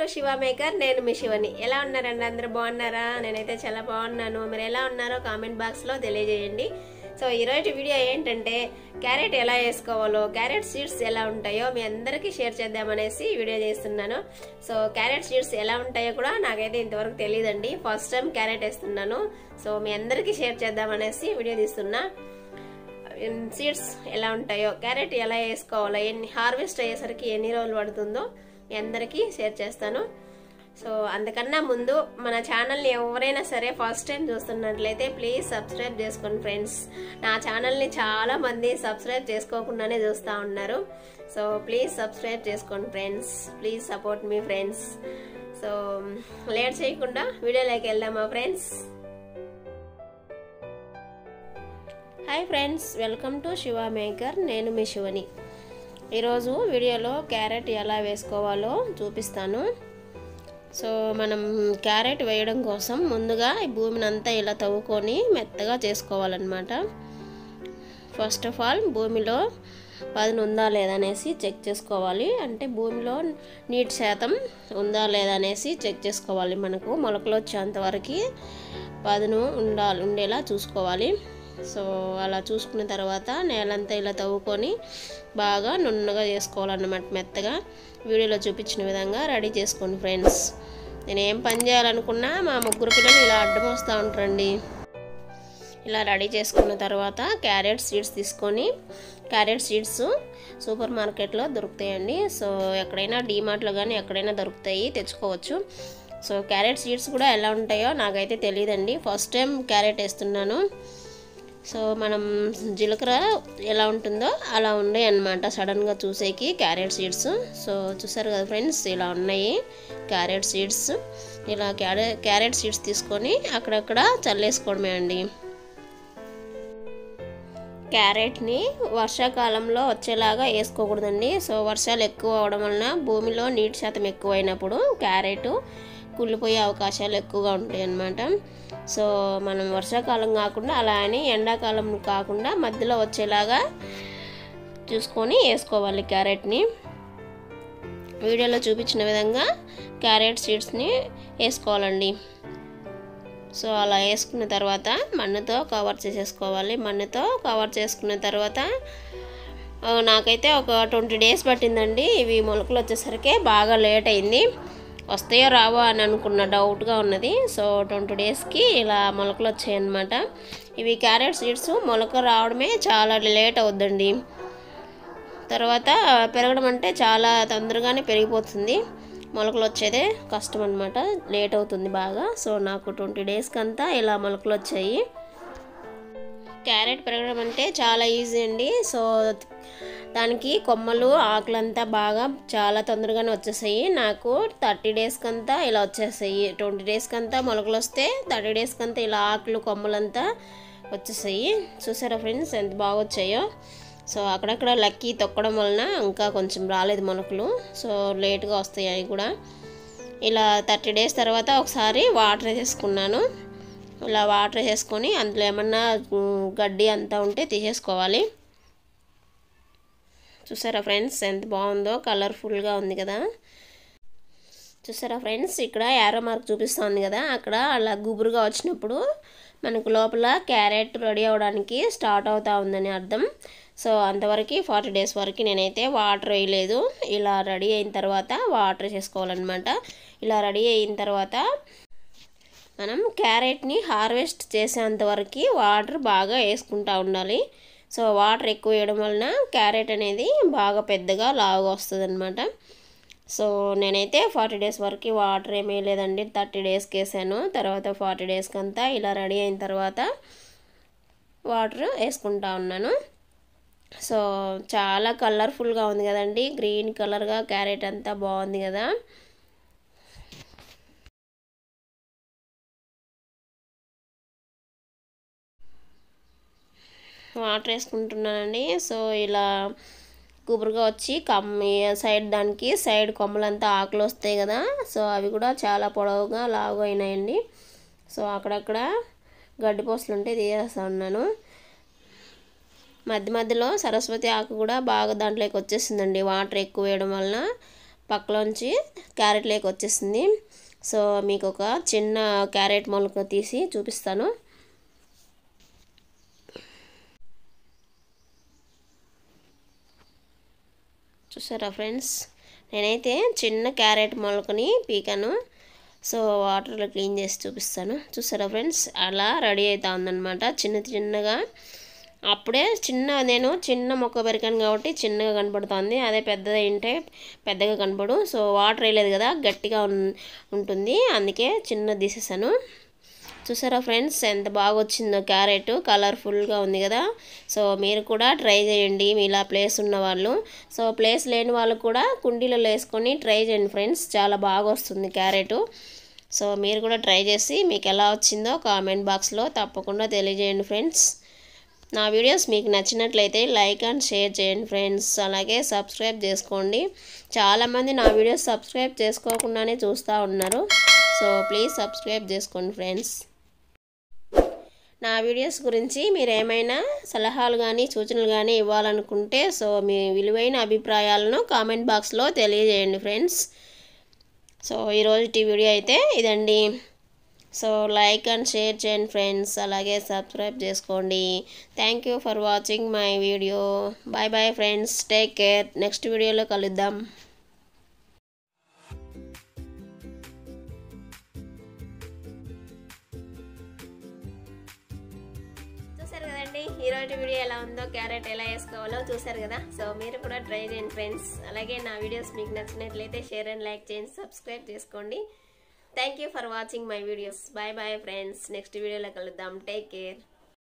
to Shiva maker నేను మీ శివని ఎలా ఉన్నారండి అందరూ బాగున్నారా నేనైతే చాలా బాగున్నాను మీరు ఎలా ఉన్నారో కామెంట్ బాక్స్లో తెలియజేయండి సో ఈరోజు వీడియో ఏంటంటే క్యారెట్ ఎలా వేసుకోవాలో క్యారెట్ సీడ్స్ ఎలా ఉంటాయో మీ అందరికీ షేర్ చేద్దామనేసి వీడియో చేస్తున్నాను సో క్యారెట్ సీడ్స్ ఎలా ఉంటాయో కూడా నాకైతే ఇంతవరకు తెలియదండి ఫస్ట్ టైం క్యారెట్ వేస్తున్నాను సో మీ అందరికీ షేర్ చేద్దామనేసి వీడియో తీస్తున్నా సీడ్స్ ఎలా ఉంటాయో క్యారెట్ ఎలా వేసుకోవాలో ఎన్ని హార్వెస్ట్ అయ్యేసరికి ఎన్ని రోజులు పడుతుందో మీ అందరికీ షేర్ చేస్తాను సో అంతకన్నా ముందు మన ఛానల్ని ఎవరైనా సరే ఫస్ట్ టైం చూస్తున్నట్లయితే ప్లీజ్ సబ్స్క్రైబ్ చేసుకోండి ఫ్రెండ్స్ నా ఛానల్ని చాలా మంది సబ్స్క్రైబ్ చేసుకోకుండానే చూస్తూ ఉన్నారు సో ప్లీజ్ సబ్స్క్రైబ్ చేసుకోండి ఫ్రెండ్స్ ప్లీజ్ సపోర్ట్ మీ ఫ్రెండ్స్ సో లేట్ చేయకుండా వీడియోలోకి వెళ్దామా friends hi friends welcome to Shiva maker నేను మీ శివని ఈరోజు వీడియోలో క్యారెట్ ఎలా వేసుకోవాలో చూపిస్తాను సో మనం క్యారెట్ వేయడం కోసం ముందుగా ఈ భూమిని అంతా ఇలా తవ్వుకొని మెత్తగా చేసుకోవాలన్నమాట ఫస్ట్ ఆఫ్ ఆల్ భూమిలో పదును ఉందా లేదా అనేసి చెక్ చేసుకోవాలి అంటే భూమిలో నీటి శాతం ఉందా లేదా అనేసి చెక్ చేసుకోవాలి మనకు మొలకలు వచ్చేంత వరకు పదును ఉండాలి ఉండేలా చూసుకోవాలి సో అలా చూసుకున్న తర్వాత నేలంతా ఇలా తవ్వుకొని బాగా నున్నగా చేసుకోవాలన్నమాట మెత్తగా వీడియోలో చూపించిన విధంగా రెడీ చేసుకోండి ఫ్రెండ్స్ నేను ఏం పని చేయాలనుకున్నా మా ముగ్గురు పిల్లలు ఇలా అడ్డం వస్తూ ఉంటారండి ఇలా రెడీ చేసుకున్న తర్వాత క్యారెట్ సీడ్స్ తీసుకొని క్యారెట్ సీడ్స్ సూపర్ మార్కెట్లో దొరుకుతాయండి సో ఎక్కడైనా డీమార్ట్లో కానీ ఎక్కడైనా దొరుకుతాయి తెచ్చుకోవచ్చు సో క్యారెట్ సీడ్స్ కూడా ఎలా ఉంటాయో నాకైతే తెలియదండి ఫస్ట్ టైం క్యారెట్ వేస్తున్నాను సో మనం జీలకర్ర ఎలా ఉంటుందో అలా ఉన్నాయి అన్నమాట సడన్గా చూసేకి క్యారెట్ సీడ్స్ సో చూసారు కదా ఫ్రెండ్స్ ఇలా ఉన్నాయి క్యారెట్ సీడ్స్ ఇలా క్యారె క్యారెట్ సీడ్స్ తీసుకొని అక్కడక్కడ చల్లేసుకోవడమే అండి క్యారెట్ని వర్షాకాలంలో వచ్చేలాగా వేసుకోకూడదండి సో వర్షాలు ఎక్కువ అవడం వలన భూమిలో నీటి శాతం ఎక్కువైనప్పుడు క్యారెట్ కుళ్ళిపోయే అవకాశాలు ఎక్కువగా ఉంటాయి అన్నమాట సో మనం వర్షాకాలం కాకుండా అలా అని ఎండాకాలం కాకుండా మధ్యలో వచ్చేలాగా చూసుకొని వేసుకోవాలి క్యారెట్ని వీడియోలో చూపించిన విధంగా క్యారెట్ సీడ్స్ని వేసుకోవాలండి సో అలా వేసుకున్న తర్వాత మన్నుతో కవర్ చేసేసుకోవాలి మన్నుతో కవర్ చేసుకున్న తర్వాత నాకైతే ఒక ట్వంటీ డేస్ పట్టిందండి ఇవి మొలకలు వచ్చేసరికి బాగా లేట్ అయింది వస్తాయో రావో అని అనుకున్న డౌట్గా ఉన్నది సో ట్వంటీ డేస్కి ఇలా మొలకలు వచ్చాయన్నమాట ఇవి క్యారెట్ సీడ్స్ మొలక రావడమే చాలా లేట్ అవుద్దండి తర్వాత పెరగడం అంటే చాలా తొందరగానే పెరిగిపోతుంది మొలకలు వచ్చేదే కష్టం అనమాట లేట్ అవుతుంది బాగా సో నాకు ట్వంటీ డేస్కి అంతా ఇలా మొలకలు వచ్చాయి క్యారెట్ పెరగడం అంటే చాలా ఈజీ అండి సో దానికి కొమ్మలు ఆకులంతా బాగా చాలా తొందరగానే వచ్చేసాయి నాకు థర్టీ డేస్కి అంతా ఇలా వచ్చేసాయి ట్వంటీ డేస్కి అంతా మొలకలు వస్తే థర్టీ డేస్కి అంతా ఇలా ఆకులు కొమ్మలంతా వచ్చేసాయి చూసారా ఫ్రెండ్స్ ఎంత బాగా వచ్చాయో సో అక్కడక్కడ లక్కీ తొక్కడం వలన ఇంకా కొంచెం రాలేదు మొలకలు సో లేట్గా వస్తాయి అవి కూడా ఇలా థర్టీ డేస్ తర్వాత ఒకసారి వాటర్ వేసేసుకున్నాను ఇలా వాటర్ వేసుకొని అందులో ఏమన్నా గడ్డి అంతా ఉంటే తీసేసుకోవాలి చూసారా ఫ్రెండ్స్ ఎంత బాగుందో కలర్ఫుల్గా ఉంది కదా చూసారా ఫ్రెండ్స్ ఇక్కడ యారో మార్క్ చూపిస్తుంది కదా అక్కడ అలా గుబురుగా వచ్చినప్పుడు మనకు లోపల క్యారెట్ రెడీ అవ్వడానికి స్టార్ట్ అవుతా ఉందని అర్థం సో అంతవరకు ఫార్టీ డేస్ వరకు నేనైతే వాటర్ వేయలేదు ఇలా రెడీ అయిన తర్వాత వాటర్ చేసుకోవాలన్నమాట ఇలా రెడీ అయిన తర్వాత మనం క్యారెట్ని హార్వెస్ట్ చేసేంత వరకు వాటర్ బాగా వేసుకుంటూ ఉండాలి సో వాటర్ ఎక్కువ వేయడం వలన క్యారెట్ అనేది బాగా పెద్దగా లావుగా వస్తుంది అనమాట సో నేనైతే ఫార్టీ డేస్ వరకు వాటర్ ఏమీ లేదండి థర్టీ డేస్కి వేసాను తర్వాత ఫార్టీ డేస్కి అంతా ఇలా రెడీ అయిన తర్వాత వాటర్ వేసుకుంటా ఉన్నాను సో చాలా కలర్ఫుల్గా ఉంది కదండి గ్రీన్ కలర్గా క్యారెట్ అంతా బాగుంది కదా వాటర్ వేసుకుంటున్నానండి సో ఇలా గుబురుగా వచ్చి కమ్మి సైడ్ దానికి సైడ్ కొమ్మలంతా ఆకులు వస్తాయి కదా సో అవి కూడా చాలా పొడవుగా లావు అయినాయండి సో అక్కడక్కడ గడ్డిపోసలు ఉంటే తీసేస్తా ఉన్నాను మధ్య మధ్యలో సరస్వతి ఆకు కూడా బాగా దాంట్లోకి వచ్చేసిందండి వాటర్ ఎక్కువ వేయడం వలన పక్కలోంచి క్యారెట్ లేక వచ్చేసింది సో మీకు ఒక చిన్న క్యారెట్ మొలక తీసి చూపిస్తాను చూసారా ఫ్రెండ్స్ నేనైతే చిన్న క్యారెట్ మొలకని పీకాను సో వాటర్లో క్లీన్ చేసి చూపిస్తాను చూసారా ఫ్రెండ్స్ అలా రెడీ అవుతా ఉందన్నమాట చిన్న చిన్నగా అప్పుడే చిన్న నేను చిన్న మొక్క పెరికాను కాబట్టి చిన్నగా కనపడుతుంది అదే పెద్దది ఏంటే పెద్దగా కనపడు సో వాటర్ వేయలేదు కదా గట్టిగా ఉంటుంది అందుకే చిన్న తీసేసాను చూసారా ఫ్రెండ్స్ ఎంత బాగా వచ్చిందో క్యారెట్ కలర్ఫుల్గా ఉంది కదా సో మీరు కూడా ట్రై చేయండి మీలా ప్లేస్ ఉన్న వాళ్ళు సో ప్లేస్ లేని వాళ్ళు కూడా కుండీలలో వేసుకొని ట్రై చేయండి ఫ్రెండ్స్ చాలా బాగా వస్తుంది క్యారెట్ సో మీరు కూడా ట్రై చేసి మీకు ఎలా వచ్చిందో కామెంట్ బాక్స్లో తప్పకుండా తెలియజేయండి ఫ్రెండ్స్ నా వీడియోస్ మీకు నచ్చినట్లయితే లైక్ అండ్ షేర్ చేయండి ఫ్రెండ్స్ అలాగే సబ్స్క్రైబ్ చేసుకోండి చాలామంది నా వీడియోస్ సబ్స్క్రైబ్ చేసుకోకుండానే చూస్తూ ఉన్నారు సో ప్లీజ్ సబ్స్క్రైబ్ చేసుకోండి ఫ్రెండ్స్ నా వీడియోస్ గురించి మీరు ఏమైనా సలహాలు కానీ సూచనలు కానీ ఇవ్వాలనుకుంటే సో మీ విలువైన అభిప్రాయాలను కామెంట్ బాక్స్లో తెలియజేయండి ఫ్రెండ్స్ సో ఈరోజు వీడియో అయితే ఇదండి సో లైక్ అండ్ షేర్ చేయండి ఫ్రెండ్స్ అలాగే సబ్స్క్రైబ్ చేసుకోండి thank you for watching my video bye bye friends take care next వీడియోలో కలుద్దాం చూసారు కదండి ఈరోజు వీడియో ఎలా ఉందో క్యారెట్ ఎలా వేసుకోవాలో చూసారు కదా సో మీరు కూడా ట్రై చేయండి ఫ్రెండ్స్ అలాగే నా వీడియోస్ మీకు నచ్చినట్లయితే షేర్ అండ్ లైక్ చేయండి సబ్స్క్రైబ్ చేసుకోండి thank you for watching my videos bye bye friends next వీడియోలో కలుద్దాం టేక్ కేర్